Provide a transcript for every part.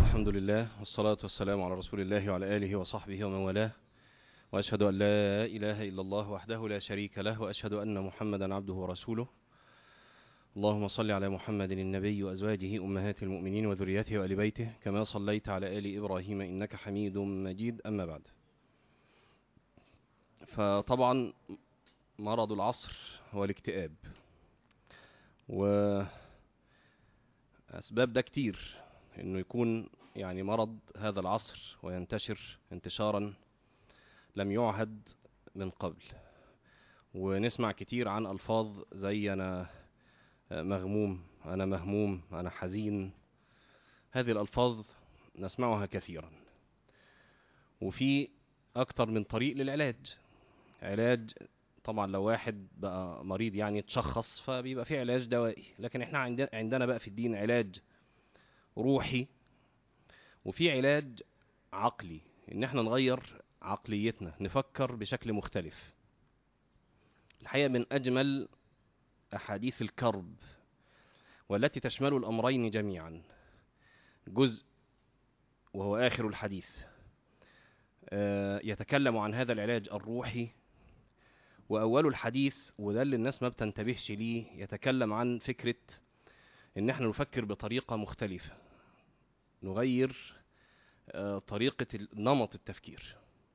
الحمد لله والصلاة والسلام على رسول الله وعلى آله وصحبه ومن والاه وأشهد أن لا إله إلا الله وحده لا شريك له وأشهد أن محمدا عبده ورسوله اللهم صل على محمد النبي وأزواجه أمهات المؤمنين وذريته وآل بيته كما صليت على آل إبراهيم إنك حميد مجيد أما بعد فطبعا مرض العصر هو الاكتئاب وأسباب ده كتير انه يكون يعني مرض هذا العصر وينتشر انتشارا لم يعهد من قبل ونسمع كتير عن الفاظ زي انا مغموم انا مهموم انا حزين هذه الالفاظ نسمعها كثيرا وفي اكتر من طريق للعلاج علاج طبعا لو واحد بقى مريض يعني تشخص فبيبقى في علاج دوائي لكن احنا عندنا عندنا بقى في الدين علاج روحي وفي علاج عقلي ان احنا نغير عقليتنا نفكر بشكل مختلف الحقيقه من اجمل احاديث الكرب والتي تشمل الامرين جميعا جزء وهو اخر الحديث يتكلم عن هذا العلاج الروحي واول الحديث وده اللي الناس ما بتنتبهش ليه يتكلم عن فكره ان احنا نفكر بطريقة مختلفة نغير طريقة نمط التفكير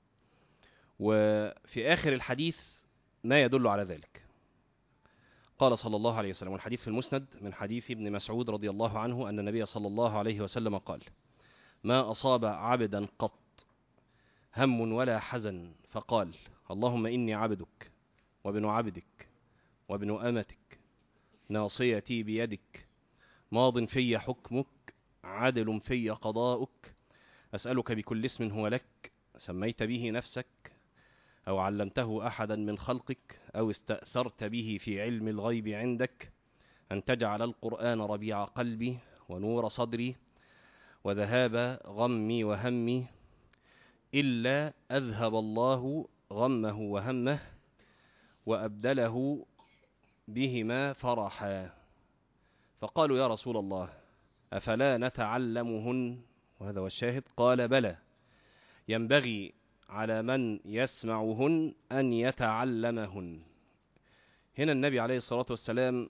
وفي اخر الحديث ما يدل على ذلك قال صلى الله عليه وسلم والحديث في المسند من حديث ابن مسعود رضي الله عنه أن النبي صلى الله عليه وسلم قال ما أصاب عبدا قط هم ولا حزن فقال اللهم إني عبدك وابن عبدك وابن أمتك ناصيتي بيدك ماض في حكمك عدل في قضاؤك أسألك بكل اسم هو لك سميت به نفسك أو علمته أحدا من خلقك أو استأثرت به في علم الغيب عندك أن تجعل القرآن ربيع قلبي ونور صدري وذهاب غمي وهمي إلا أذهب الله غمه وهمه وأبدله بهما فرحا فقالوا يا رسول الله أفلا نتعلمهن وهذا هو الشاهد قال بلى ينبغي على من يسمعهن أن يتعلمهن هنا النبي عليه الصلاة والسلام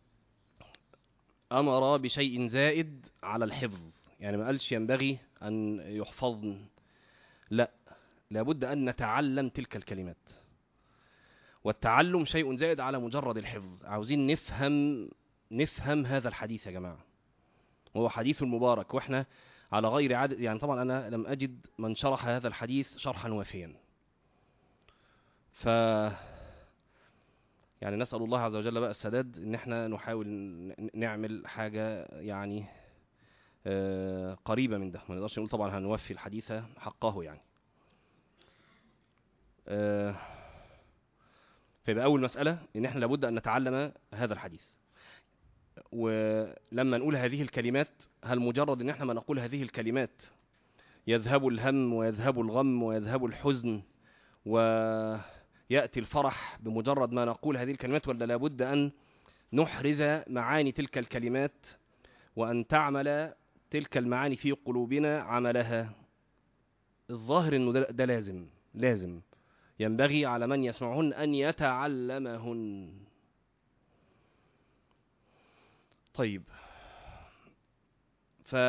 أمر بشيء زائد على الحفظ يعني ما قالش ينبغي أن يحفظن لا لابد أن نتعلم تلك الكلمات والتعلم شيء زائد على مجرد الحفظ عاوزين نفهم نفهم هذا الحديث يا جماعة وهو حديث مبارك واحنا على غير عدد يعني طبعا انا لم اجد من شرح هذا الحديث شرحا وافيا ف يعني نسأل الله عز وجل بقى السداد ان احنا نحاول نعمل حاجة يعني قريبة من ده ما نقدرش نقول طبعا هنوفي الحديث حقه يعني فيبقى اول مسألة ان احنا لابد ان نتعلم هذا الحديث ولما نقول هذه الكلمات هل مجرد ان احنا ما نقول هذه الكلمات يذهب الهم ويذهب الغم ويذهب الحزن ويأتي الفرح بمجرد ما نقول هذه الكلمات ولا لابد أن نحرز معاني تلك الكلمات وأن تعمل تلك المعاني في قلوبنا عملها الظاهر أنه ده, ده لازم لازم ينبغي على من يسمعهن أن يتعلمهن طيب ف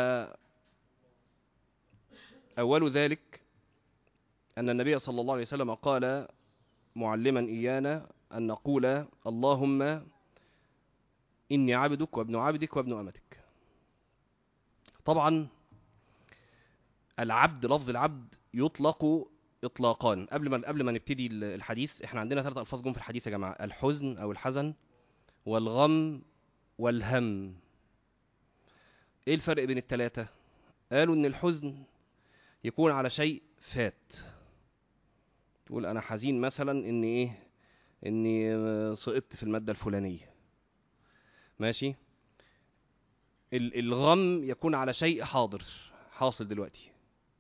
أول ذلك أن النبي صلى الله عليه وسلم قال معلما إيانا أن نقول اللهم إني عبدك وابن عبدك وابن أمتك طبعا العبد لفظ العبد يطلق إطلاقان قبل ما قبل ما نبتدي الحديث احنا عندنا ثلاث ألفاظ جم في الحديث يا جماعة الحزن أو الحزن والغم والهم ايه الفرق بين التلاتة قالوا ان الحزن يكون على شيء فات تقول انا حزين مثلا ان ايه اني سقطت في المادة الفلانية ماشي الغم يكون على شيء حاضر حاصل دلوقتي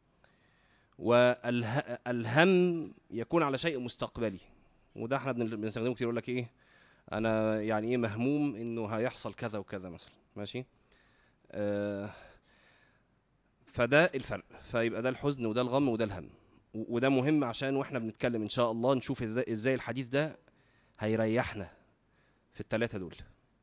والهم يكون على شيء مستقبلي وده احنا بنستخدمه كتير يقول لك ايه انا يعني ايه مهموم انه هيحصل كذا وكذا مثلا ماشي آه فده الفرق فيبقى ده الحزن وده الغم وده الهم و- وده مهم عشان واحنا بنتكلم ان شاء الله نشوف ازاي ازاي الحديث ده هيريحنا في الثلاثه دول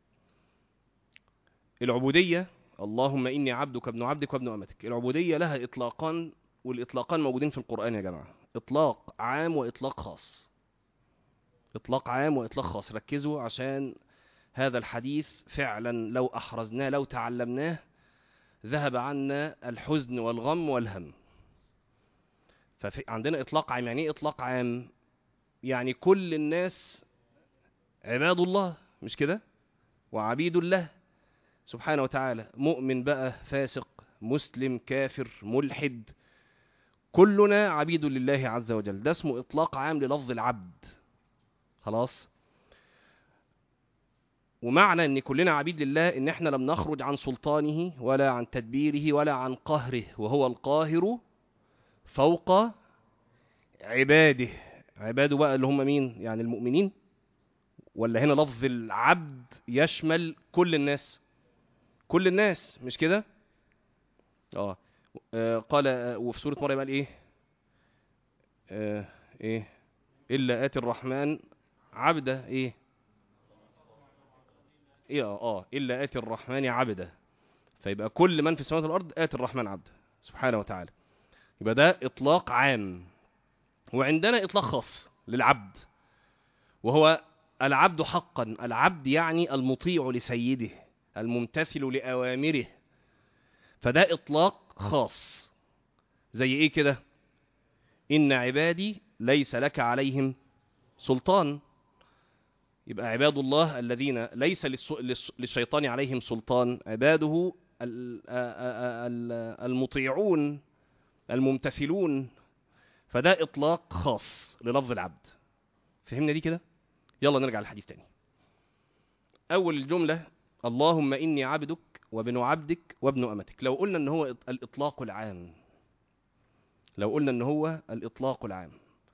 العبوديه اللهم اني عبدك ابن عبدك وابن امتك العبوديه لها اطلاقان والاطلاقان موجودين في القران يا جماعه اطلاق عام واطلاق خاص اطلاق عام واطلاق خاص ركزوا عشان هذا الحديث فعلا لو احرزناه لو تعلمناه ذهب عنا الحزن والغم والهم فعندنا اطلاق عام يعني ايه اطلاق عام يعني كل الناس عباد الله مش كده وعبيد الله سبحانه وتعالى مؤمن بقى فاسق مسلم كافر ملحد كلنا عبيد لله عز وجل ده اسمه اطلاق عام للفظ العبد خلاص ومعنى ان كلنا عبيد لله ان احنا لم نخرج عن سلطانه ولا عن تدبيره ولا عن قهره وهو القاهر فوق عباده عباده بقى اللي هم مين يعني المؤمنين ولا هنا لفظ العبد يشمل كل الناس كل الناس مش كده اه آه، قال آه، وفي سورة مريم قال ايه آه ايه الا اتي الرحمن عبدا ايه ايه اه اه الا اتي الرحمن عبدا فيبقى كل من في السماوات والارض اتي الرحمن عبدا سبحانه وتعالى يبقى ده اطلاق عام وعندنا اطلاق خاص للعبد وهو العبد حقا العبد يعني المطيع لسيده الممتثل لاوامره فده اطلاق خاص زي ايه كده ان عبادي ليس لك عليهم سلطان يبقى عباد الله الذين ليس للس- للس- للشيطان عليهم سلطان عباده ال- آ- آ- ال- المطيعون الممتثلون فده اطلاق خاص للفظ العبد فهمنا دي كده يلا نرجع للحديث تاني اول الجمله اللهم اني عبدك وابن عبدك وابن امتك لو قلنا ان هو الاطلاق العام لو قلنا ان هو الاطلاق العام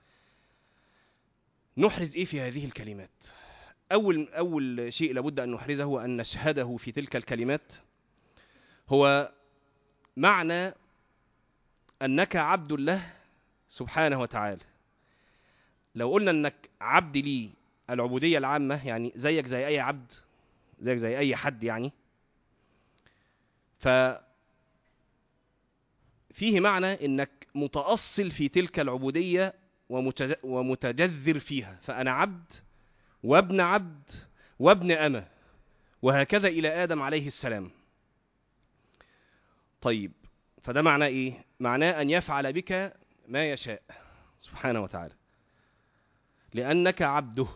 نحرز ايه في هذه الكلمات اول اول شيء لابد ان نحرزه وان نشهده في تلك الكلمات هو معنى انك عبد الله سبحانه وتعالى لو قلنا انك عبد لي العبوديه العامه يعني زيك زي اي عبد زيك زي اي حد يعني ف فيه معنى انك متأصل في تلك العبودية ومتج- ومتجذر فيها فأنا عبد وابن عبد وابن أمة وهكذا إلى آدم عليه السلام طيب فده معناه إيه؟ معناه أن يفعل بك ما يشاء سبحانه وتعالى لأنك عبده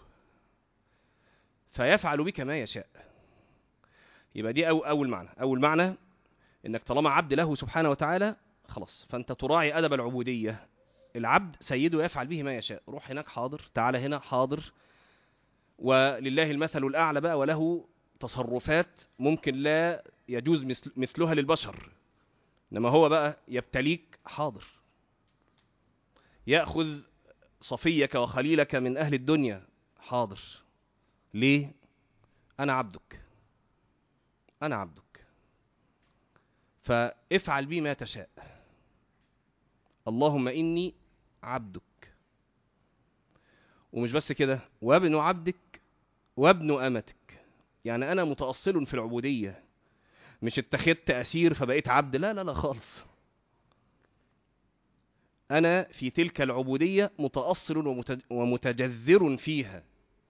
فيفعل بك ما يشاء يبقى دي أو أول معنى أول معنى إنك طالما عبد له سبحانه وتعالى خلاص فأنت تراعي أدب العبودية العبد سيده يفعل به ما يشاء روح هناك حاضر تعالى هنا حاضر ولله المثل الأعلى بقى وله تصرفات ممكن لا يجوز مثل مثلها للبشر إنما هو بقى يبتليك حاضر يأخذ صفيك وخليلك من أهل الدنيا حاضر ليه؟ أنا عبدك أنا عبدك فافعل بي ما تشاء اللهم إني عبدك ومش بس كده وابن عبدك وابن أمتك يعني أنا متأصل في العبودية مش اتخذت أسير فبقيت عبد لا لا لا خالص أنا في تلك العبودية متأصل ومت- ومتجذر فيها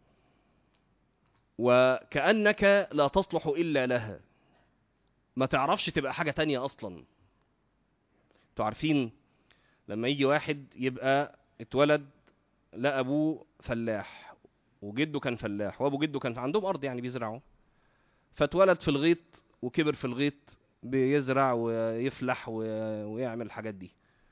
وكأنك لا تصلح إلا لها ما تعرفش تبقى حاجة تانية أصلا انتوا عارفين لما يجي واحد يبقى اتولد لا أبوه فلاح وجده كان فلاح وأبو جده كان عندهم أرض يعني بيزرعوا فاتولد في الغيط وكبر في الغيط بيزرع ويفلح و- ويعمل الحاجات دي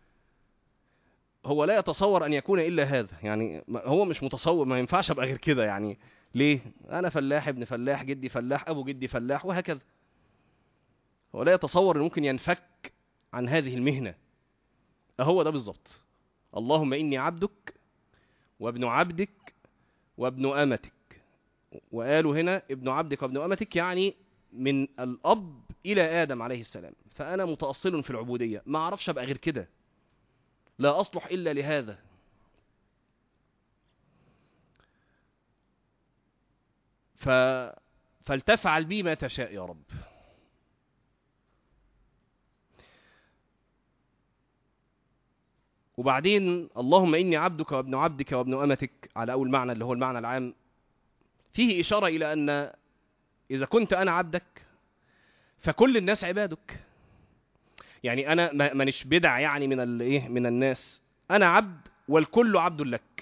هو لا يتصور أن يكون إلا هذا يعني ما- هو مش متصور ما ينفعش أبقى غير كده يعني ليه؟ أنا فلاح ابن فلاح جدي فلاح أبو جدي فلاح وهكذا هو لا يتصور أنه ممكن ينفك عن هذه المهنة أهو ده بالظبط اللهم إني عبدك وابن عبدك وابن أمتك وقالوا هنا ابن عبدك وابن أمتك يعني من الأب إلى آدم عليه السلام فأنا متأصل في العبودية ما أعرفش أبقى غير كده لا أصلح إلا لهذا ف... فلتفعل بي ما تشاء يا رب وبعدين اللهم إني عبدك وابن عبدك وابن أمتك على أول معنى اللي هو المعنى العام فيه إشارة إلى أن إذا كنت أنا عبدك فكل الناس عبادك يعني أنا ما- مانيش بدع يعني من الإيه من الناس أنا عبد والكل عبد لك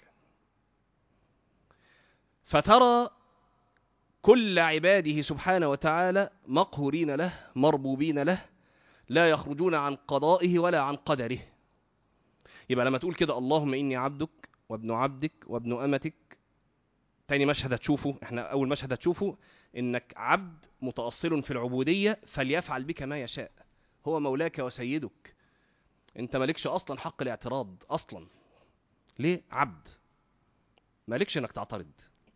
فترى كل عباده سبحانه وتعالى مقهورين له مربوبين له لا يخرجون عن قضائه ولا عن قدره يبقى لما تقول كده اللهم إني عبدك وابن عبدك وابن أمتك تاني مشهد هتشوفه احنا أول مشهد هتشوفه إنك عبد متأصل في العبودية فليفعل بك ما يشاء هو مولاك وسيدك انت مالكش أصلا حق الاعتراض أصلا ليه عبد مالكش انك تعترض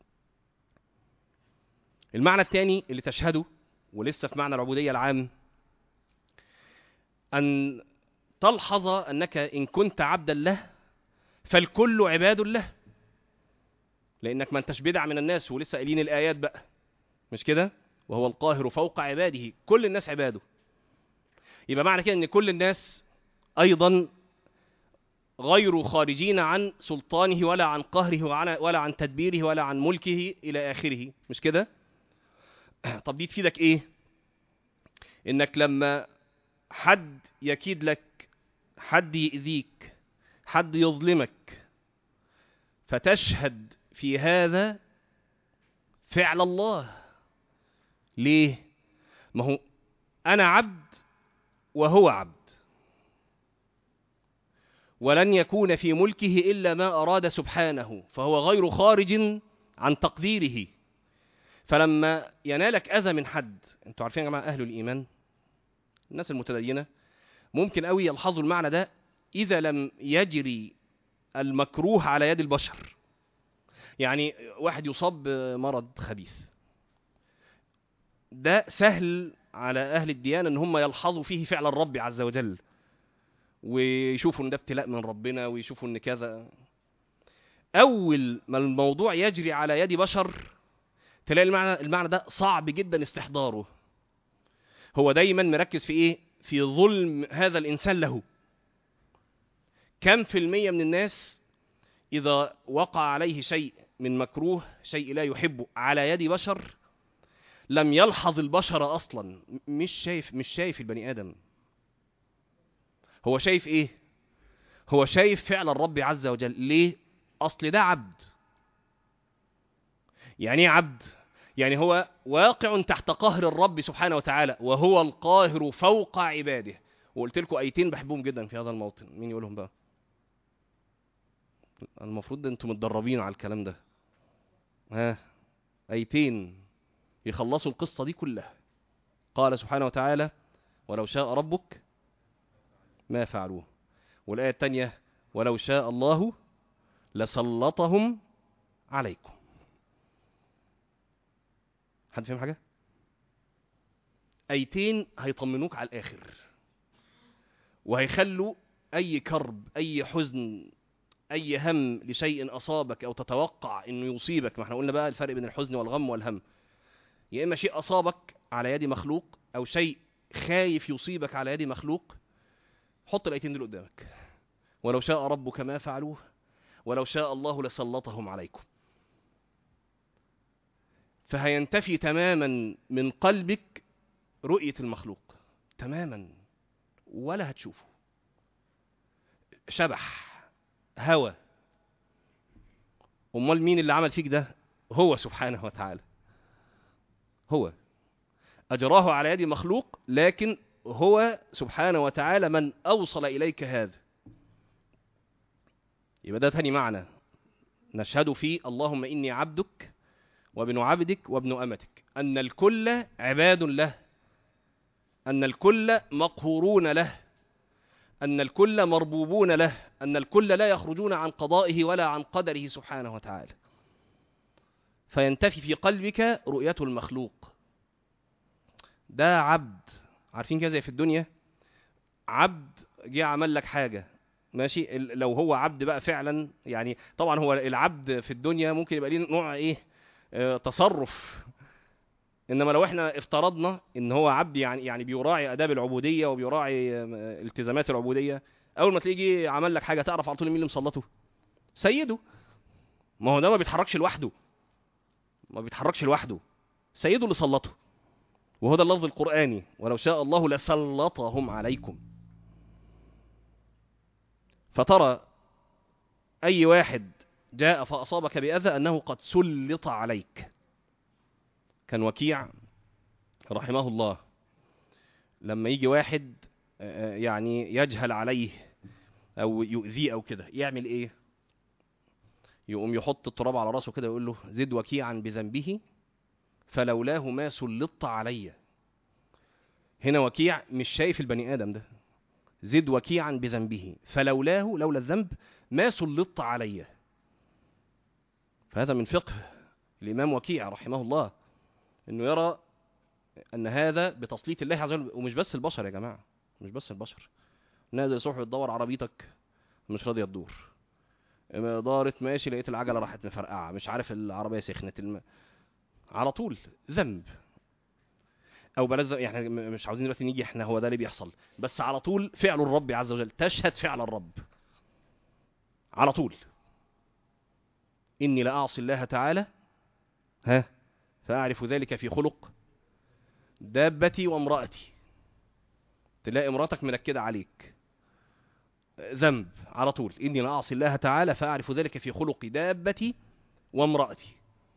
المعنى الثاني اللي تشهده ولسه في معنى العبودية العام أن تلحظ أنك إن كنت عبدا له فالكل عباد له لأنك ما انتش بدع من الناس ولسه قايلين الآيات بقى مش كده وهو القاهر فوق عباده كل الناس عباده يبقى معنى كده أن كل الناس أيضا غير خارجين عن سلطانه ولا عن قهره وعن- ولا عن تدبيره ولا عن ملكه إلى آخره مش كده طب دي تفيدك ايه انك لما حد يكيد لك حد يأذيك حد يظلمك فتشهد في هذا فعل الله ليه ما هو انا عبد وهو عبد ولن يكون في ملكه الا ما اراد سبحانه فهو غير خارج عن تقديره فلما ينالك اذى من حد انتوا عارفين يا جماعه اهل الايمان الناس المتدينه ممكن قوي يلحظوا المعنى ده اذا لم يجري المكروه على يد البشر يعني واحد يصاب بمرض خبيث ده سهل على اهل الديانه ان هم يلحظوا فيه فعل الرب عز وجل ويشوفوا ان ده ابتلاء من ربنا ويشوفوا ان كذا اول ما الموضوع يجري على يد بشر تلاقي المعنى المعنى ده صعب جدا استحضاره هو دايما مركز في ايه في ظلم هذا الانسان له كم في المية من الناس اذا وقع عليه شيء من مكروه شيء لا يحبه على يد بشر لم يلحظ البشر اصلا م- مش شايف مش شايف البني ادم هو شايف ايه هو شايف فعل الرب عز وجل ليه اصل ده عبد يعني ايه عبد يعني هو واقع تحت قهر الرب سبحانه وتعالى وهو القاهر فوق عباده وقلت لكم ايتين بحبهم جدا في هذا الموطن مين يقولهم بقى المفروض انتم متدربين على الكلام ده ها ايتين يخلصوا القصة دي كلها قال سبحانه وتعالى ولو شاء ربك ما فعلوه والآية الثانية ولو شاء الله لسلطهم عليكم حد فاهم حاجة؟ ايتين هيطمنوك على الاخر وهيخلوا اي كرب اي حزن اي هم لشيء اصابك او تتوقع انه يصيبك ما احنا قلنا بقى الفرق بين الحزن والغم والهم يا اما شيء اصابك على يد مخلوق او شيء خايف يصيبك على يد مخلوق حط الايتين دول قدامك ولو شاء ربك ما فعلوه ولو شاء الله لسلطهم عليكم فهينتفي تماما من قلبك رؤية المخلوق تماما ولا هتشوفه شبح هوى امال مين اللي عمل فيك ده هو سبحانه وتعالى هو اجراه على يد مخلوق لكن هو سبحانه وتعالى من اوصل اليك هذا يبقى ده تاني معنى نشهد فيه اللهم اني عبدك وابن عبدك وابن امتك ان الكل عباد له ان الكل مقهورون له ان الكل مربوبون له ان الكل لا يخرجون عن قضائه ولا عن قدره سبحانه وتعالى فينتفي في قلبك رؤية المخلوق ده عبد عارفين كده زي في الدنيا عبد جه عمل لك حاجه ماشي ال- لو هو عبد بقى فعلا يعني طبعا هو العبد في الدنيا ممكن يبقى ليه نوع ايه آه تصرف انما لو احنا افترضنا ان هو عبد يعني يعني بيراعي اداب العبوديه وبيراعي آه، التزامات العبوديه اول ما تلاقيه جه عمل لك حاجه تعرف على طول مين اللي مسلطه سيده ما هو ده ما بيتحركش لوحده ما بيتحركش لوحده سيده اللي سلطه وهو ده اللفظ القرآني ولو شاء الله لسلطهم عليكم فترى أي واحد جاء فأصابك بأذى أنه قد سلط عليك كان وكيع رحمه الله لما يجي واحد آه، يعني يجهل عليه أو يؤذيه أو كده يعمل إيه يقوم يحط التراب على راسه كده ويقول له زد وكيعا بذنبه فلولاه ما سلطت علي هنا وكيع مش شايف البني ادم ده زد وكيعا بذنبه فلولاه لولا الذنب ما سلطت علي فهذا من فقه الامام وكيع رحمه الله انه يرى ان هذا بتسليط الله عز وجل ومش بس البشر يا جماعه مش بس البشر نازل الصبح بتدور عربيتك مش راضيه تدور دارت ماشي لقيت العجله راحت مفرقعه مش عارف العربيه سخنت الم... على طول ذنب او بلاش ذنب، يعني م- مش عاوزين دلوقتي نيجي احنا هو ده اللي بيحصل بس على طول فعل الرب عز وجل تشهد فعل الرب على طول اني لاعصي الله تعالى ها فاعرف ذلك في خلق دابتي وامرأتي تلاقي امرأتك منكدة عليك ذنب على طول إني لأعصي الله تعالى فأعرف ذلك في خلق دابتي وامرأتي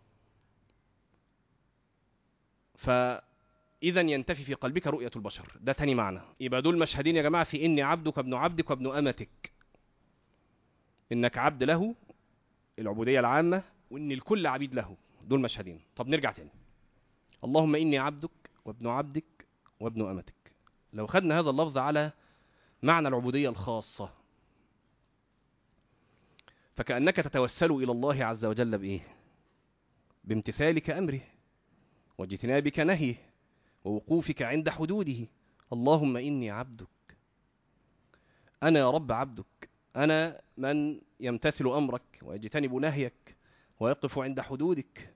فإذا ينتفي في قلبك رؤية البشر ده تاني معنى يبقى دول مشهدين يا جماعة في إني عبدك ابن عبدك وابن أمتك إنك عبد له العبودية العامة وإن الكل عبيد له دول مشهدين طب نرجع تاني اللهم إني عبدك وابن عبدك وابن أمتك لو خدنا هذا اللفظ على معنى العبودية الخاصة فكأنك تتوسل إلى الله عز وجل بإيه؟ بامتثالك أمره واجتنابك نهيه ووقوفك عند حدوده اللهم إني عبدك أنا يا رب عبدك أنا من يمتثل أمرك ويجتنب نهيك ويقف عند حدودك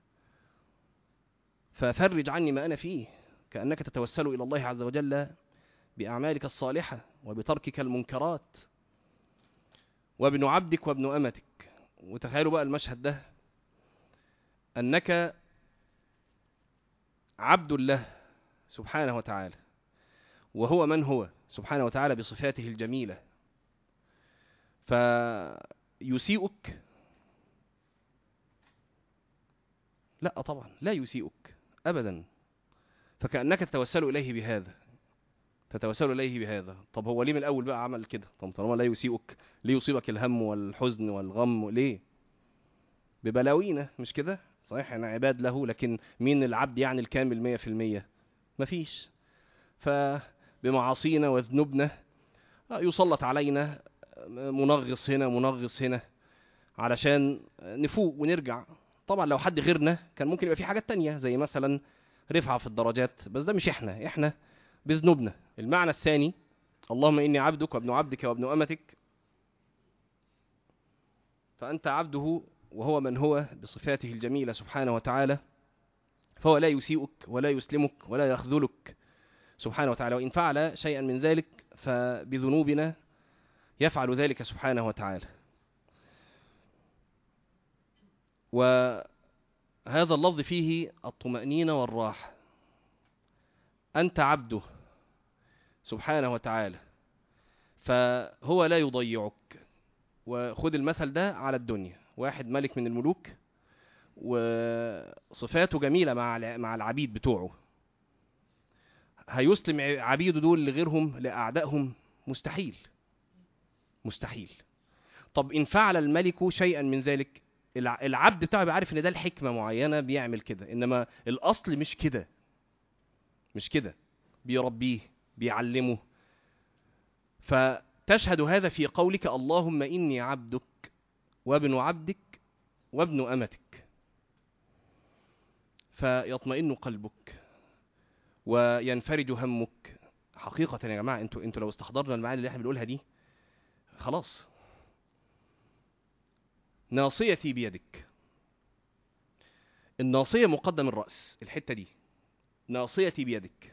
ففرج عني ما أنا فيه كأنك تتوسل إلى الله عز وجل بأعمالك الصالحة وبتركك المنكرات وابن عبدك وابن أمتك وتخيلوا بقى المشهد ده أنك عبد الله سبحانه وتعالى وهو من هو سبحانه وتعالى بصفاته الجميلة فيسيئك لا طبعا لا يسيئك أبدا فكأنك تتوسل إليه بهذا تتوسل إليه بهذا طب هو ليه من الأول بقى عمل كده طب طالما لا يسيئك ليه يصيبك الهم والحزن والغم ليه ببلاوينا مش كده صحيح احنا عباد له لكن مين العبد يعني الكامل مية في المية مفيش فبمعاصينا وذنوبنا يسلط علينا منغص هنا منغص هنا علشان نفوق ونرجع طبعا لو حد غيرنا كان ممكن يبقى في حاجات تانية زي مثلا رفعة في الدرجات بس ده مش احنا احنا بذنوبنا المعنى الثاني اللهم إني عبدك وابن عبدك وابن أمتك فأنت عبده وهو من هو بصفاته الجميلة سبحانه وتعالى فهو لا يسيئك ولا يسلمك ولا يخذلك سبحانه وتعالى وإن فعل شيئا من ذلك فبذنوبنا يفعل ذلك سبحانه وتعالى وهذا اللفظ فيه الطمأنينة والراحة أنت عبده سبحانه وتعالى فهو لا يضيعك وخد المثل ده على الدنيا واحد ملك من الملوك وصفاته جميلة مع مع العبيد بتوعه هيسلم عبيده دول لغيرهم لأعدائهم مستحيل مستحيل طب إن فعل الملك شيئا من ذلك العبد بتاعه يبقى عارف ان ده الحكمة معينة بيعمل كده انما الاصل مش كده مش كده بيربيه بيعلمه فتشهد هذا في قولك اللهم إني عبدك وابن عبدك وابن أمتك فيطمئن قلبك وينفرج همك حقيقة يا جماعة انتوا انتوا لو استحضرنا المعاني اللي احنا بنقولها دي خلاص ناصيتي بيدك الناصية مقدم الرأس الحتة دي ناصيتي بيدك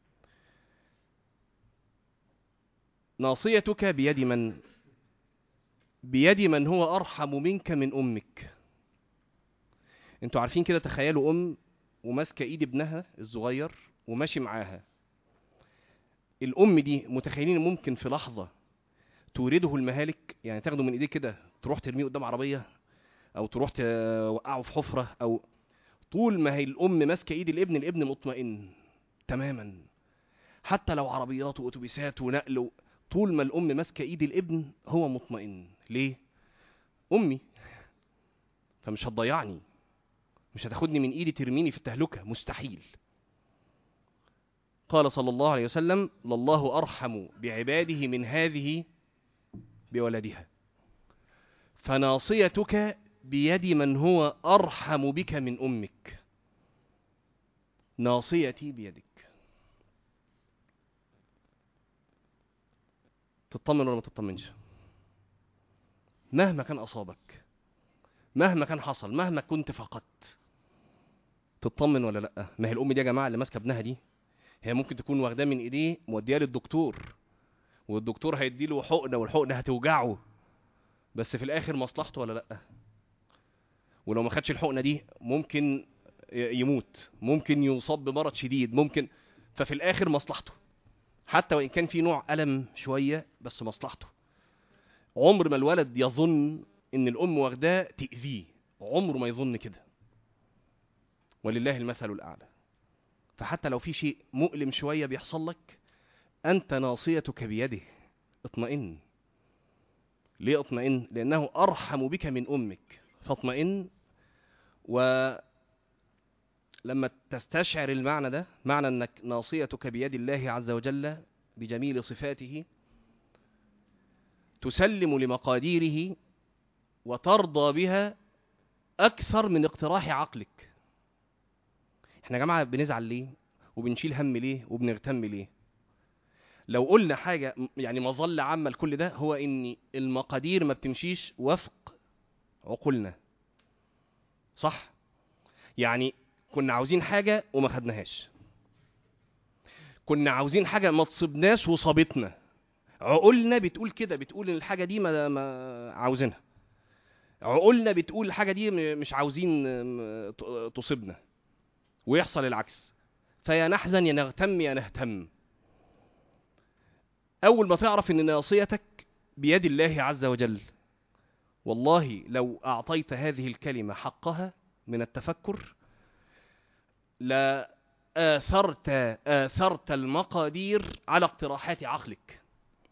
ناصيتك بيد من بيد من هو أرحم منك من أمك انتوا عارفين كده تخيلوا أم وماسكة إيد ابنها الصغير وماشي معاها الأم دي متخيلين ممكن في لحظة تورده المهالك يعني تاخده من ايديه كده تروح ترميه قدام عربية أو تروح توقعه في حفرة أو طول ما هي الأم ماسكة إيد الابن الابن مطمئن تماما حتى لو عربيات وأتوبيسات ونقل و... طول ما الأم ماسكة إيد الابن هو مطمئن ليه؟ أمي فمش هتضيعني مش هتاخدني من إيدي ترميني في التهلكة مستحيل قال صلى الله عليه وسلم لله أرحم بعباده من هذه بولدها فناصيتك بيد من هو أرحم بك من أمك ناصيتي بيدك تطمن ولا ما تطمنش مهما كان أصابك مهما كان حصل مهما كنت فقدت تطمن ولا لا ما هي الأم دي يا جماعة اللي ماسكة ابنها دي هي ممكن تكون واخداه من ايديه موديه للدكتور والدكتور هيديله حقنه والحقنه هتوجعه بس في الاخر مصلحته ولا لا ولو ما خدش الحقنه دي ممكن يموت ممكن يصاب بمرض شديد ممكن ففي الاخر مصلحته حتى وان كان في نوع الم شويه بس مصلحته عمر ما الولد يظن ان الام واخداه تاذيه عمره ما يظن كده ولله المثل الاعلى فحتى لو في شيء مؤلم شويه بيحصل لك انت ناصيتك بيده اطمئن ليه اطمئن لانه ارحم بك من امك فاطمئن ولما تستشعر المعنى ده معنى انك ناصيتك بيد الله عز وجل بجميل صفاته تسلم لمقاديره وترضى بها اكثر من اقتراح عقلك احنا يا جماعه بنزعل ليه وبنشيل هم ليه وبنغتم ليه لو قلنا حاجه يعني مظله عامه لكل ده هو ان المقادير ما بتمشيش وفق عقولنا صح يعني كنا عاوزين حاجه وما خدناهاش كنا عاوزين حاجه ما تصيبناش وصابتنا عقولنا بتقول كده بتقول ان الحاجه دي ما, ما عاوزينها عقولنا بتقول الحاجه دي مش عاوزين تصيبنا ويحصل العكس فيا نحزن يا نغتم يا نهتم أول ما تعرف أن ناصيتك بيد الله عز وجل والله لو أعطيت هذه الكلمة حقها من التفكر لآثرت آثرت المقادير على اقتراحات عقلك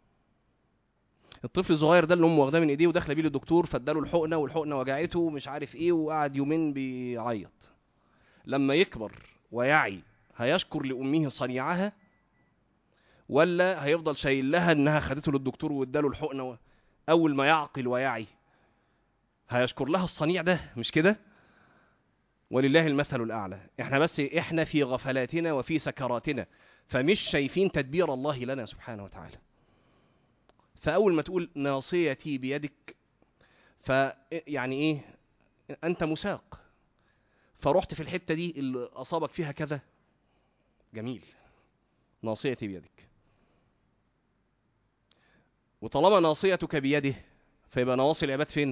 الطفل الصغير ده اللي امه واخداه من ايديه وداخله بيه للدكتور فاداله الحقنه والحقنه وجعته ومش عارف ايه وقعد يومين بيعيط لما يكبر ويعي هيشكر لامه صنيعها ولا هيفضل شايل لها انها خدته للدكتور واداله الحقنه اول ما يعقل ويعي هيشكر لها الصنيع ده مش كده ولله المثل الاعلى احنا بس احنا في غفلاتنا وفي سكراتنا فمش شايفين تدبير الله لنا سبحانه وتعالى فاول ما تقول ناصيتي بيدك فيعني ايه انت مساق فرحت في الحته دي اللي اصابك فيها كذا جميل ناصيتي بيدك وطالما ناصيتك بيده فيبقى نواصي العباد فين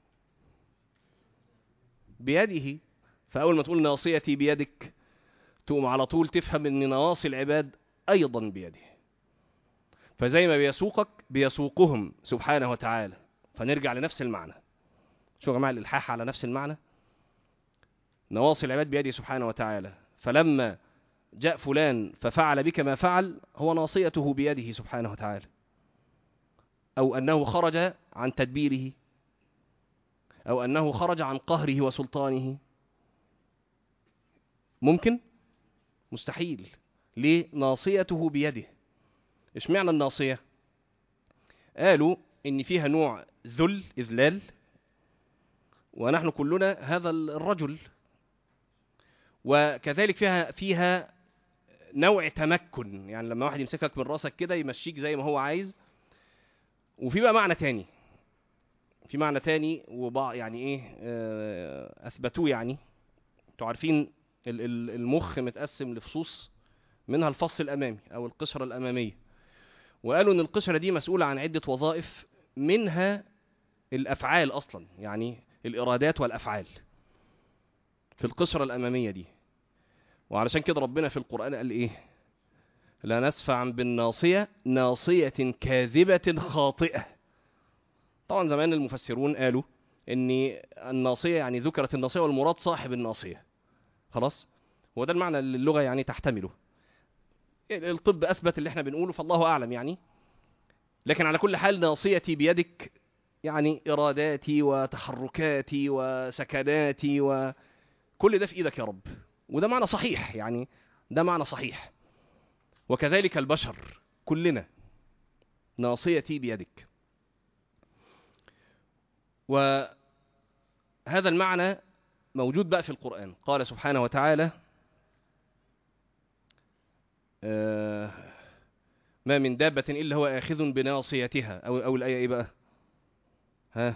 بيده فأول ما تقول ناصيتي بيدك تقوم على طول تفهم ان نواصي العباد ايضا بيده فزي ما بيسوقك بيسوقهم سبحانه وتعالى فنرجع لنفس المعنى شو يا جماعه الالحاح على نفس المعنى نواصي العباد بيده سبحانه وتعالى فلما جاء فلان ففعل بك ما فعل هو ناصيته بيده سبحانه وتعالى أو أنه خرج عن تدبيره أو أنه خرج عن قهره وسلطانه ممكن مستحيل ليه ناصيته بيده إيش معنى الناصية قالوا إن فيها نوع ذل إذلال ونحن كلنا هذا الرجل وكذلك فيها فيها نوع تمكن يعني لما واحد يمسكك من راسك كده يمشيك زي ما هو عايز وفي بقى معنى تاني في معنى تاني وبعض يعني ايه آه، اثبتوه يعني انتوا عارفين ال- ال- المخ متقسم لفصوص منها الفص الامامي او القشره الاماميه وقالوا ان القشره دي مسؤوله عن عده وظائف منها الافعال اصلا يعني الارادات والافعال في القشره الاماميه دي وعلشان كده ربنا في القران قال ايه لا نسفعا بالناصيه ناصيه كاذبه خاطئه طبعا زمان المفسرون قالوا ان الناصيه يعني ذكرت الناصيه والمراد صاحب الناصيه خلاص هو ده المعنى اللي اللغه يعني تحتمله الطب اثبت اللي احنا بنقوله فالله اعلم يعني لكن على كل حال ناصيتي بيدك يعني اراداتي وتحركاتي وسكناتي وكل ده في ايدك يا رب وده معنى صحيح يعني ده معنى صحيح وكذلك البشر كلنا ناصيتي بيدك وهذا المعنى موجود بقى في القرآن قال سبحانه وتعالى آه، ما من دابة إلا هو آخذ بناصيتها أو أو الآية إيه بقى؟ ها؟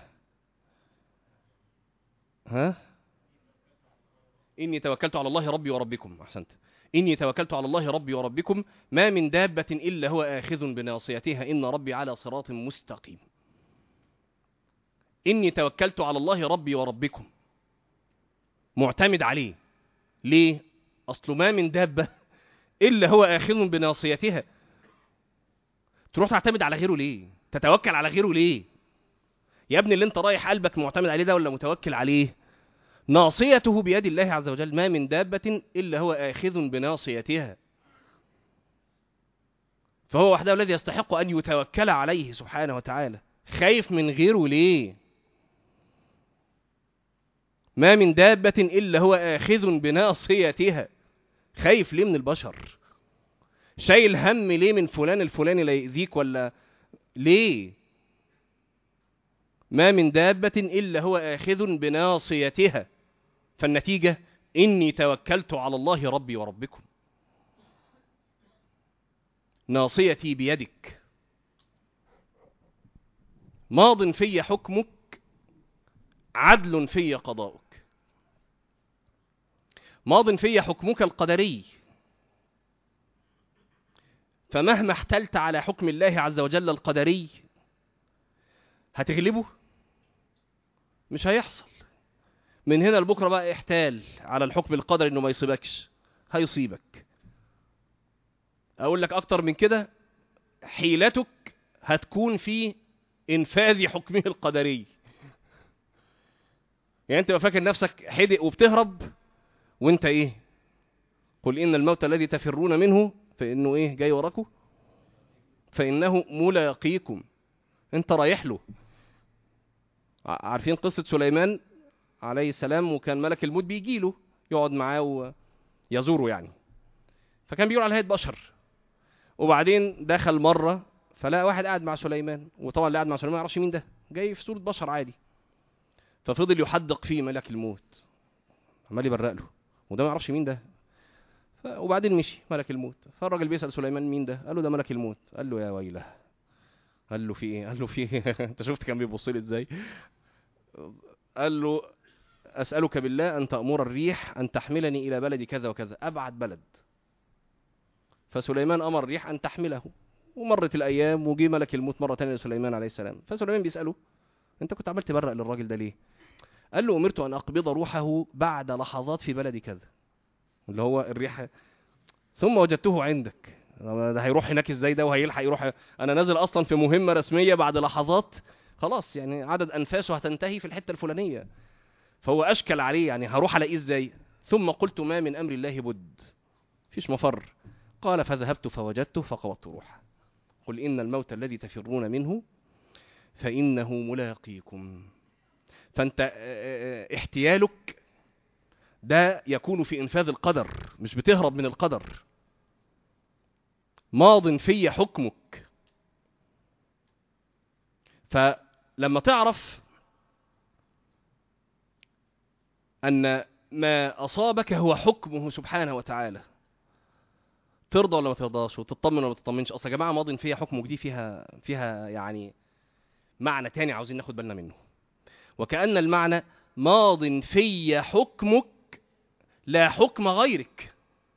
ها؟ إني توكلت على الله ربي وربكم أحسنت إني توكلت على الله ربي وربكم ما من دابة إلا هو آخذ بناصيتها إن ربي على صراط مستقيم إني توكلت على الله ربي وربكم معتمد عليه ليه أصل ما من دابة إلا هو آخذ بناصيتها تروح تعتمد على غيره ليه تتوكل على غيره ليه يا ابني اللي انت رايح قلبك معتمد عليه ده ولا متوكل عليه ناصيته بيد الله عز وجل ما من دابة إلا هو آخذ بناصيتها فهو وحده الذي يستحق أن يتوكل عليه سبحانه وتعالى خايف من غيره ليه ما من دابة إلا هو آخذ بناصيتها خايف ليه من البشر شايل هم ليه من فلان الفلاني لا يأذيك ولا ليه ما من دابة إلا هو آخذ بناصيتها فالنتيجة إني توكلت على الله ربي وربكم ناصيتي بيدك ماض في حكمك عدل في قضاؤك ماض في حكمك القدري فمهما احتلت على حكم الله عز وجل القدري هتغلبه مش هيحصل من هنا لبكره بقى احتال على الحكم القدري انه ما يصيبكش هيصيبك اقول لك اكتر من كده حيلتك هتكون في انفاذ حكمه القدري يعني انت فاكر نفسك حدق وبتهرب وانت ايه قل ان الموت الذي تفرون منه فانه ايه جاي وراكم فانه ملاقيكم انت رايح له ع- عارفين قصة سليمان عليه السلام وكان ملك الموت بيجي له يقعد معاه ويزوره يعني فكان بيقول على هيئة بشر وبعدين دخل مرة فلقى واحد قاعد مع سليمان وطبعا اللي قاعد مع سليمان ما يعرفش مين ده جاي في صورة بشر عادي ففضل يحدق فيه ملك الموت عمال يبرق له وده ما يعرفش مين ده ف... وبعدين مشي ملك الموت فالراجل بيسأل سليمان مين ده قال له ده ملك الموت قال له يا ويله قال له في ايه قال له في إيه؟ انت شفت كان بيبص لي ازاي قال له اسالك بالله ان تامر الريح ان تحملني الى بلد كذا وكذا ابعد بلد فسليمان امر الريح ان تحمله ومرت الايام وجي ملك الموت مره ثانيه لسليمان عليه السلام فسليمان بيساله انت كنت عمال تبرق للراجل ده ليه قال له امرت ان اقبض روحه بعد لحظات في بلد كذا اللي هو الريح ثم وجدته عندك ده هيروح هناك ازاي ده وهيلحق يروح انا نازل اصلا في مهمه رسميه بعد لحظات خلاص يعني عدد انفاسه هتنتهي في الحته الفلانيه فهو اشكل عليه يعني هروح الاقيه ازاي ثم قلت ما من امر الله بد فيش مفر قال فذهبت فوجدته فقبضت روحه قل ان الموت الذي تفرون منه فانه ملاقيكم فانت اه، اه، احتيالك ده يكون في انفاذ القدر مش بتهرب من القدر ماض في حكمك فلما تعرف ان ما اصابك هو حكمه سبحانه وتعالى ترضى ولا ما ترضاش وتطمن ولا ما تطمنش اصل يا جماعه ماض فيها حكمك دي فيها فيها يعني معنى تاني عاوزين ناخد بالنا منه وكأن المعنى ماض في حكمك لا حكم غيرك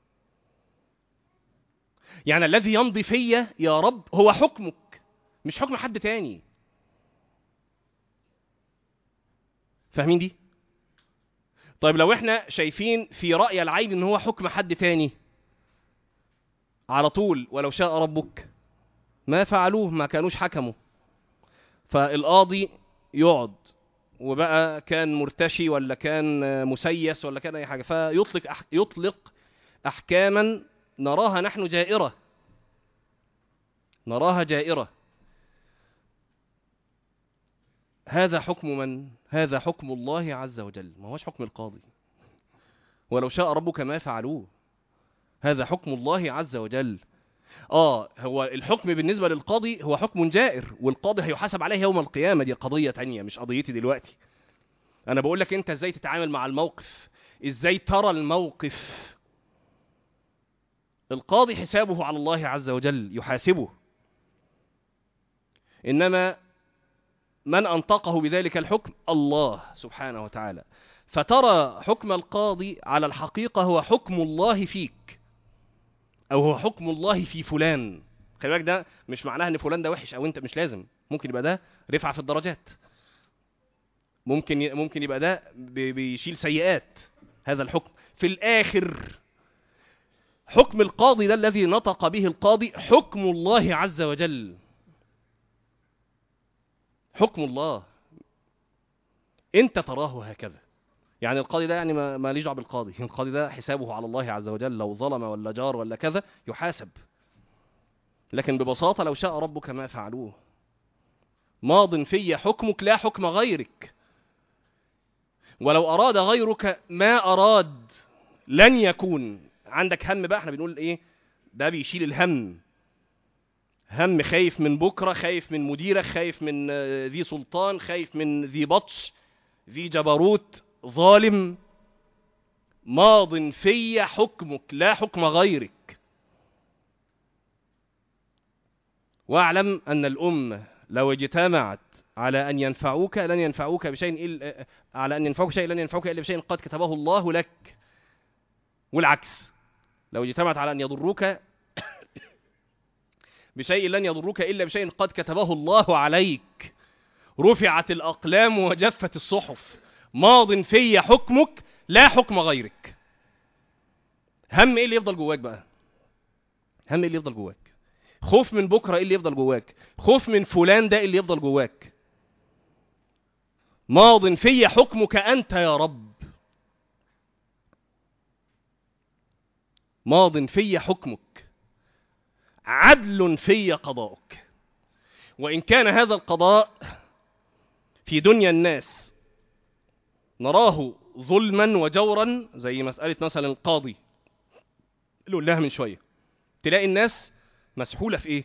يعني الذي يمضي في يا رب هو حكمك مش حكم حد تاني فاهمين دي طيب لو احنا شايفين في رأي العين ان هو حكم حد تاني على طول ولو شاء ربك ما فعلوه ما كانوش حكموا فالقاضي يقعد وبقى كان مرتشي ولا كان مسيس ولا كان اي حاجه فيطلق أح يطلق احكاما نراها نحن جائره نراها جائره هذا حكم من هذا حكم الله عز وجل ما هوش حكم القاضي ولو شاء ربك ما فعلوه هذا حكم الله عز وجل اه هو الحكم بالنسبه للقاضي هو حكم جائر والقاضي هيحاسب عليه يوم القيامه دي قضيه تانية مش قضيتي دلوقتي انا بقول لك انت ازاي تتعامل مع الموقف ازاي ترى الموقف القاضي حسابه على الله عز وجل يحاسبه انما من انطقه بذلك الحكم الله سبحانه وتعالى فترى حكم القاضي على الحقيقه هو حكم الله فيك او هو حكم الله في فلان خلي بالك ده مش معناها ان فلان ده وحش او انت مش لازم ممكن يبقى ده رفعه في الدرجات ممكن ممكن يبقى ده بيشيل سيئات هذا الحكم في الاخر حكم القاضي ده الذي نطق به القاضي حكم الله عز وجل حكم الله انت تراه هكذا يعني القاضي ده يعني ما ما ليش دعوه بالقاضي القاضي ده حسابه على الله عز وجل لو ظلم ولا جار ولا كذا يحاسب لكن ببساطه لو شاء ربك ما فعلوه ماض في حكمك لا حكم غيرك ولو اراد غيرك ما اراد لن يكون عندك هم بقى احنا بنقول ايه ده بيشيل الهم هم خايف من بكره خايف من مديرك خايف من ذي سلطان خايف من ذي بطش ذي جبروت ظالم ماض في حكمك لا حكم غيرك واعلم ان الامه لو اجتمعت على ان ينفعوك لن ينفعوك بشيء إلا على ان ينفعوك شيء لن ينفعوك الا بشيء قد كتبه الله لك والعكس لو اجتمعت على ان يضروك بشيء لن يضروك الا بشيء قد كتبه الله عليك رفعت الاقلام وجفت الصحف ماض في حكمك لا حكم غيرك هم ايه اللي يفضل جواك بقى هم ايه اللي يفضل جواك خوف من بكره ايه اللي يفضل جواك خوف من فلان ده ايه اللي يفضل جواك ماض في حكمك انت يا رب ماض في حكمك عدل في قضاؤك وان كان هذا القضاء في دنيا الناس نراه ظلما وجورا زي مسألة مثلا القاضي اللي قلناها من شوية تلاقي الناس مسحولة في ايه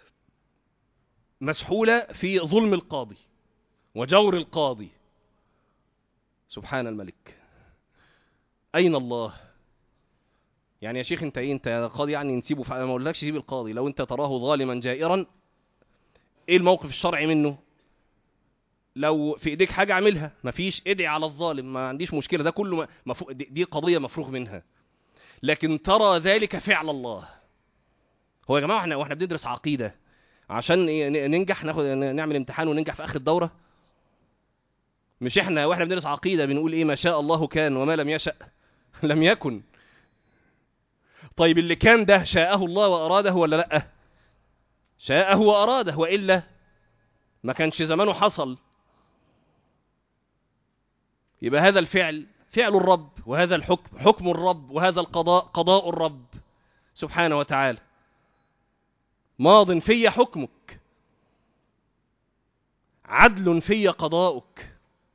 مسحولة في ظلم القاضي وجور القاضي سبحان الملك أين الله يعني يا شيخ انت ايه انت يا قاضي يعني نسيبه فعلا ما اقولكش سيب القاضي لو انت تراه ظالما جائرا ايه الموقف الشرعي منه لو في ايديك حاجه اعملها مفيش ادعي على الظالم ما عنديش مشكله ده كله مفو... دي قضيه مفروغ منها لكن ترى ذلك فعل الله هو يا جماعه احنا واحنا بندرس عقيده عشان ننجح ناخد نعمل امتحان وننجح في اخر الدوره مش احنا واحنا بندرس عقيده بنقول ايه ما شاء الله كان وما لم يشأ لم يكن طيب اللي كان ده شاءه الله واراده ولا لا شاءه واراده والا ما كانش زمانه حصل يبقى هذا الفعل فعل الرب وهذا الحكم حكم الرب وهذا القضاء قضاء الرب سبحانه وتعالى ماض في حكمك عدل في قضاؤك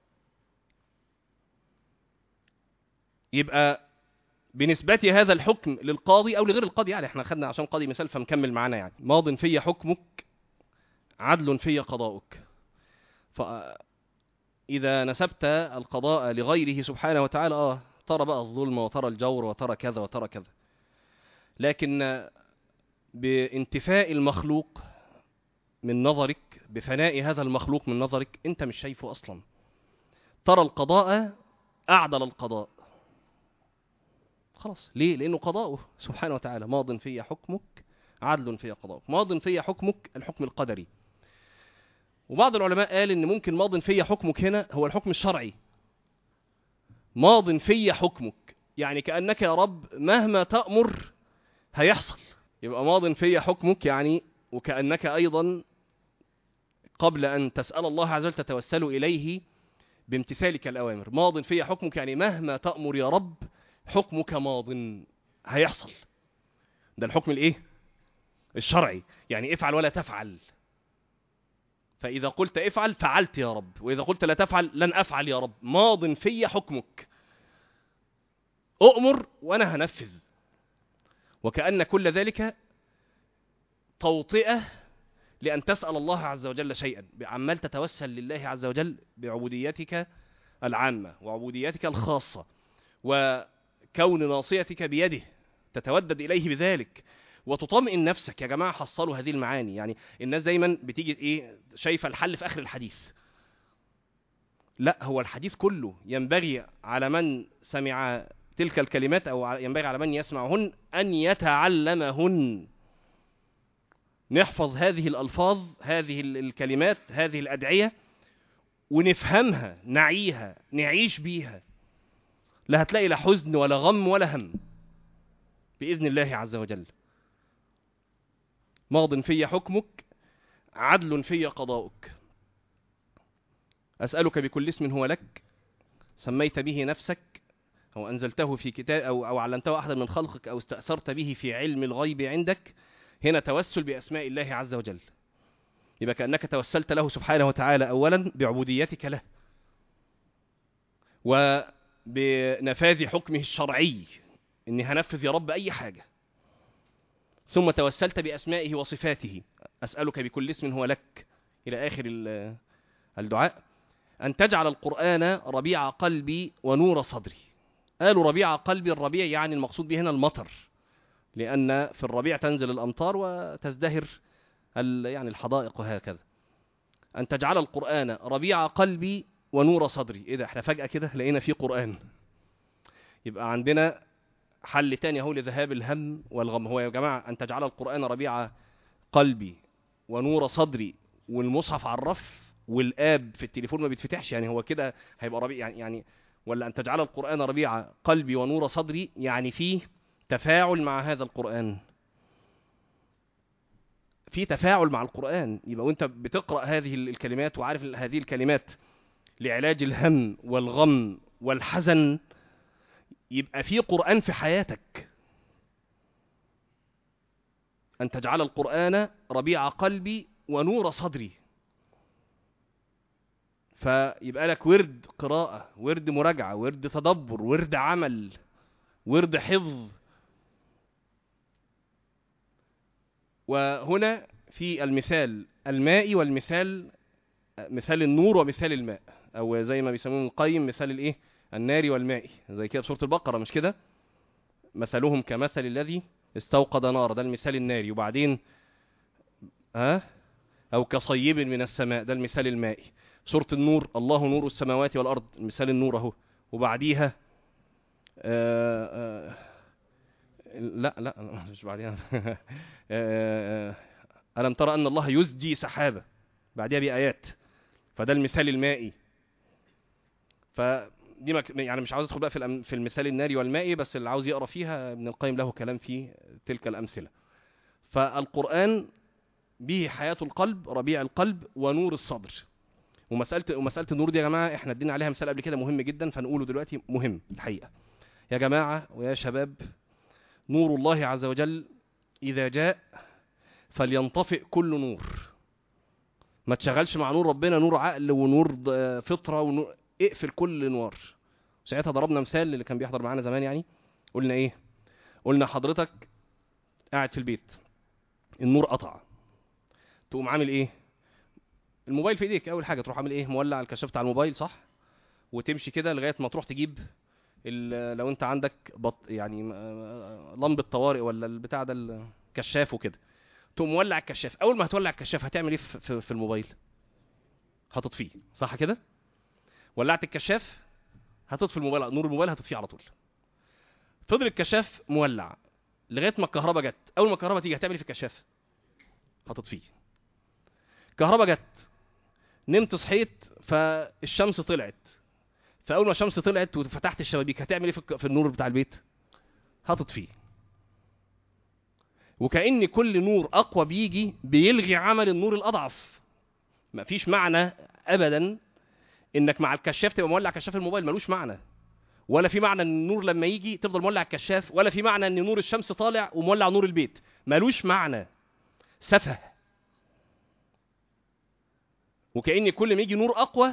يبقى بنسبة هذا الحكم للقاضي أو لغير القاضي يعني احنا خدنا عشان قاضي مثال فمكمل معانا يعني ماض في حكمك عدل في قضاؤك فإذا نسبت القضاء لغيره سبحانه وتعالى آه ترى بقى الظلم وترى الجور وترى كذا وترى كذا لكن بانتفاء المخلوق من نظرك بفناء هذا المخلوق من نظرك انت مش شايفه اصلا ترى القضاء اعدل القضاء خلاص ليه لانه قضاؤه سبحانه وتعالى ماض في حكمك عدل في قضاؤك ماض في حكمك الحكم القدري وبعض العلماء قال ان ممكن ماض في حكمك هنا هو الحكم الشرعي ماض في حكمك يعني كانك يا رب مهما تامر هيحصل يبقى ماض في حكمك يعني وكانك ايضا قبل ان تسال الله عز وجل تتوسل اليه بامتثالك الاوامر ماض في حكمك يعني مهما تامر يا رب حكمك ماض هيحصل ده الحكم الايه الشرعي يعني افعل ولا تفعل فإذا قلت افعل فعلت يا رب وإذا قلت لا تفعل لن أفعل يا رب ماض في حكمك أؤمر وأنا هنفذ وكأن كل ذلك توطئة لأن تسأل الله عز وجل شيئا عمال تتوسل لله عز وجل بعبوديتك العامة وعبوديتك الخاصة وكون ناصيتك بيده تتودد إليه بذلك وتطمئن نفسك يا جماعة حصلوا هذه المعاني يعني الناس دايما بتيجي ايه شايفة الحل في آخر الحديث لا هو الحديث كله ينبغي على من سمع تلك الكلمات أو ينبغي على من يسمعهن أن يتعلمهن نحفظ هذه الألفاظ هذه الكلمات هذه الأدعية ونفهمها نعيها نعيش بيها لا هتلاقي لا حزن ولا غم ولا هم بإذن الله عز وجل ماض في حكمك عدل في قضاؤك أسألك بكل اسم هو لك سميت به نفسك أو أنزلته في كتاب أو, أو علمته أحدا من خلقك أو استأثرت به في علم الغيب عندك هنا توسل بأسماء الله عز وجل يبقى كأنك توسلت له سبحانه وتعالى أولا بعبوديتك له وبنفاذ حكمه الشرعي إني هنفذ يا رب أي حاجة ثم توسلت بأسمائه وصفاته أسألك بكل اسم هو لك إلى آخر الدعاء أن تجعل القرآن ربيع قلبي ونور صدري قالوا ربيع قلبي الربيع يعني المقصود به هنا المطر لأن في الربيع تنزل الأمطار وتزدهر يعني الحدائق وهكذا أن تجعل القرآن ربيع قلبي ونور صدري إيه ده احنا فجأة كده لقينا فيه قرآن يبقى عندنا حل تاني اهو لذهاب الهم والغم هو يا جماعة أن تجعل القرآن ربيع قلبي ونور صدري والمصحف على الرف والآب في التليفون ما بيتفتحش يعني هو كده هيبقى ربيع يعني, يعني ولا أن تجعل القرآن ربيع قلبي ونور صدري يعني فيه تفاعل مع هذا القرآن في تفاعل مع القرآن يبقى وانت بتقرأ هذه الكلمات وعارف هذه الكلمات لعلاج الهم والغم والحزن يبقى في قرآن في حياتك أن تجعل القرآن ربيع قلبي ونور صدري فيبقى لك ورد قراءة ورد مراجعة ورد تدبر ورد عمل ورد حفظ وهنا في المثال المائي والمثال مثال النور ومثال الماء او زي ما بيسموه القيم مثال الايه النار والماء زي كده سوره البقره مش كده مثلهم كمثل الذي استوقد نار ده المثال الناري وبعدين ها او كصيب من السماء ده المثال المائي سوره النور الله نور السماوات والارض مثال النور اهو وبعديها آآ آآ لا لا مش بعديها ألم ترى أن الله يزجي سحابة بعدها بآيات فده المثال المائي فدي مك... يعني مش عاوز ادخل بقى في الأم... في المثال الناري والمائي بس اللي عاوز يقرا فيها ابن القيم له كلام في تلك الأمثلة فالقرآن به حياة القلب ربيع القلب ونور الصدر ومسألة ومسألة النور دي يا جماعة احنا ادينا عليها مثال قبل كده مهم جدا فنقوله دلوقتي مهم الحقيقة يا جماعة ويا شباب نور الله عز وجل إذا جاء فلينطفئ كل نور ما تشغلش مع نور ربنا نور عقل ونور فطرة ونور اقفل كل نور ساعتها ضربنا مثال اللي كان بيحضر معانا زمان يعني قلنا ايه قلنا حضرتك قاعد في البيت النور قطع تقوم عامل ايه الموبايل في ايديك اول حاجه تروح عامل ايه مولع الكشاف بتاع الموبايل صح وتمشي كده لغايه ما تروح تجيب لو انت عندك بط يعني لمبه طوارئ ولا البتاع ده كشاف وكده تقوم مولع الكشاف اول ما هتولع الكشاف هتعمل ايه في, في, في الموبايل هتطفيه صح كده ولعت الكشاف هتطفي الموبايل نور الموبايل هتطفيه على طول فضل الكشاف مولع لغايه ما الكهرباء جت اول ما الكهرباء تيجي هتعمل ايه في الكشاف هتطفيه كهرباء جت نمت صحيت فالشمس طلعت فاول ما الشمس طلعت وفتحت الشبابيك هتعمل ايه في الك- في النور بتاع البيت هتطفيه وكأن كل نور أقوى بيجي بيلغي عمل النور الأضعف مفيش معنى أبدا إنك مع الكشاف تبقى مولع كشاف الموبايل ملوش معنى ولا في معنى ان النور لما يجي تفضل مولع الكشاف ولا في معنى ان نور الشمس طالع ومولع نور البيت ملوش معنى سفه وكأن كل ما يجي نور أقوى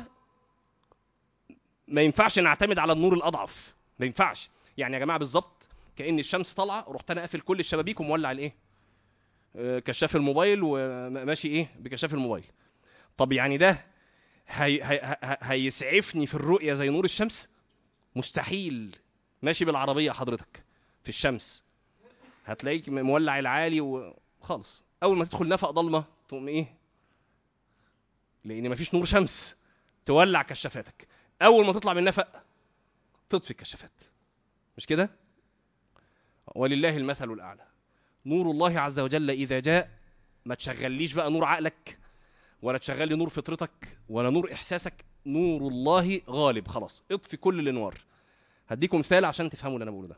ما ينفعش نعتمد على النور الأضعف ما ينفعش يعني يا جماعة بالظبط كأن الشمس طالعة رحت أنا قافل كل الشبابيك ومولع الإيه؟ آه، كشاف الموبايل وماشي إيه بكشاف الموبايل طب يعني ده هي هي هي هيسعفني في الرؤية زي نور الشمس؟ مستحيل ماشي بالعربية حضرتك في الشمس هتلاقيك مولع العالي وخالص أول ما تدخل نفق ضلمة تقوم إيه؟ لأن مفيش نور شمس تولع كشافاتك أول ما تطلع من النفق تطفي الكشافات مش كده؟ ولله المثل الأعلى نور الله عز وجل إذا جاء ما تشغليش بقى نور عقلك ولا تشغل لي نور فطرتك ولا نور إحساسك نور الله غالب خلاص اطفي كل الانوار هديكم مثال عشان تفهموا اللي انا بقوله ده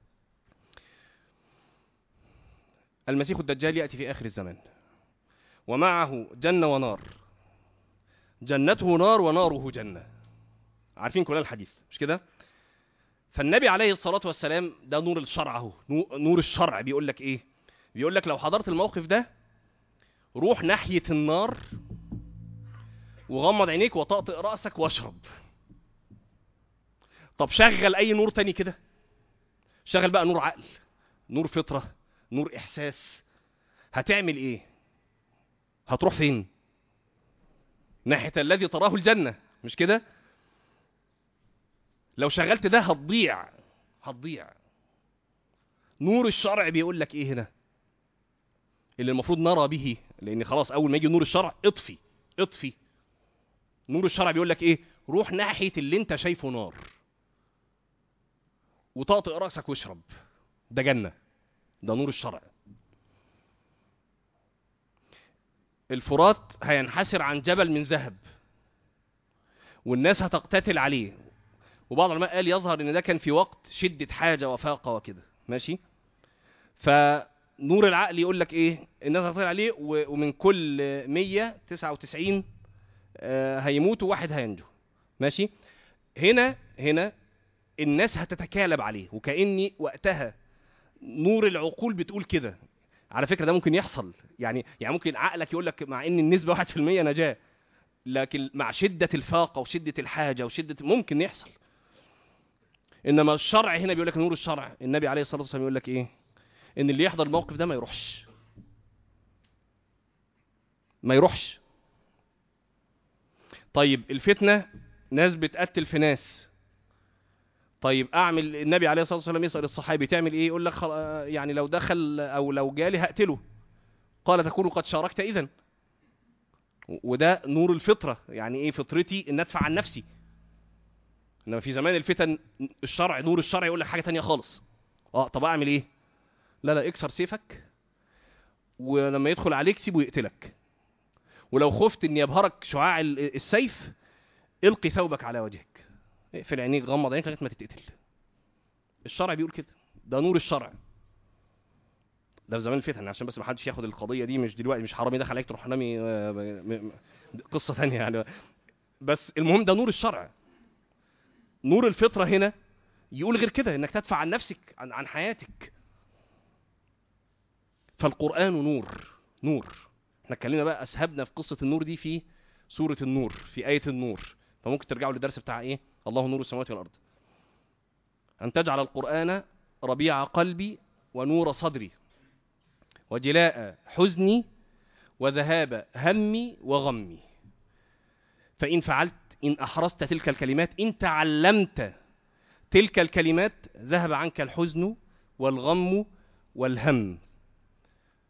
المسيح الدجال ياتي في اخر الزمان ومعه جنه ونار جنته نار وناره جنه عارفين كلنا الحديث مش كده فالنبي عليه الصلاه والسلام ده نور الشرع اهو نو- نور الشرع بيقول لك ايه بيقول لك لو حضرت الموقف ده روح ناحيه النار وغمض عينيك وطأطئ رأسك واشرب طب شغل أي نور تاني كده شغل بقى نور عقل نور فطرة نور إحساس هتعمل إيه هتروح فين ناحية الذي تراه الجنة مش كده لو شغلت ده هتضيع هتضيع نور الشرع بيقول لك ايه هنا اللي المفروض نرى به لان خلاص اول ما يجي نور الشرع اطفي اطفي نور الشرع بيقول لك ايه روح ناحيه اللي انت شايفه نار وطاطئ راسك واشرب ده جنه ده نور الشرع الفرات هينحسر عن جبل من ذهب والناس هتقتتل عليه وبعض العلماء قال يظهر ان ده كان في وقت شده حاجه وفاقه وكده ماشي فنور العقل يقول لك ايه الناس هتقتتل عليه و- ومن كل 199 آه، هيموت وواحد هينجو ماشي هنا هنا الناس هتتكالب عليه وكأني وقتها نور العقول بتقول كده على فكرة ده ممكن يحصل يعني يعني ممكن عقلك يقول لك مع ان النسبة 1% نجاة لكن مع شدة الفاقة وشدة الحاجة وشدة ممكن يحصل انما الشرع هنا بيقول لك نور الشرع النبي عليه الصلاة والسلام يقول لك ايه ان اللي يحضر الموقف ده ما يروحش ما يروحش طيب الفتنة ناس بتقتل في ناس طيب اعمل النبي عليه الصلاه والسلام يسال الصحابي تعمل ايه يقول لك خل... يعني لو دخل او لو جالي هقتله قال تكون قد شاركت اذا وده نور الفطره يعني ايه فطرتي ان ادفع عن نفسي انما في زمان الفتن الشرع نور الشرع يقول لك حاجه تانية خالص اه طب اعمل ايه لا لا اكسر سيفك ولما يدخل عليك سيبه يقتلك ولو خفت ان يبهرك شعاع ال- السيف القي ثوبك على وجهك اقفل عينيك غمض عينيك لغايه ما تتقتل الشرع بيقول كده ده نور الشرع ده في زمان الفتن عشان بس ما حدش ياخد القضيه دي مش دلوقتي مش حرامي دخل عليك تروح نامي آه، م- م- قصه ثانيه يعني بس المهم ده نور الشرع نور الفطره هنا يقول غير كده انك تدفع عن نفسك عن, عن حياتك فالقران نور نور احنا اتكلمنا بقى اسهبنا في قصه النور دي في سوره النور في ايه النور فممكن ترجعوا للدرس بتاع ايه الله نور السماوات والارض ان تجعل القران ربيع قلبي ونور صدري وجلاء حزني وذهاب همي وغمي فان فعلت ان احرزت تلك الكلمات ان تعلمت تلك الكلمات ذهب عنك الحزن والغم والهم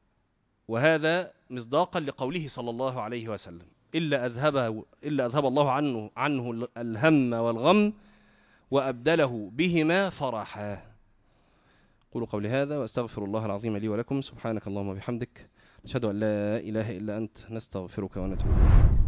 وهذا مصداقا لقوله صلى الله عليه وسلم إلا أذهبه إلا أذهب الله عنه عنه الهم والغم وأبدله بهما فرحا قولوا قولي هذا وأستغفر الله العظيم لي ولكم سبحانك اللهم وبحمدك نشهد أن لا إله إلا أنت نستغفرك ونتوب إليك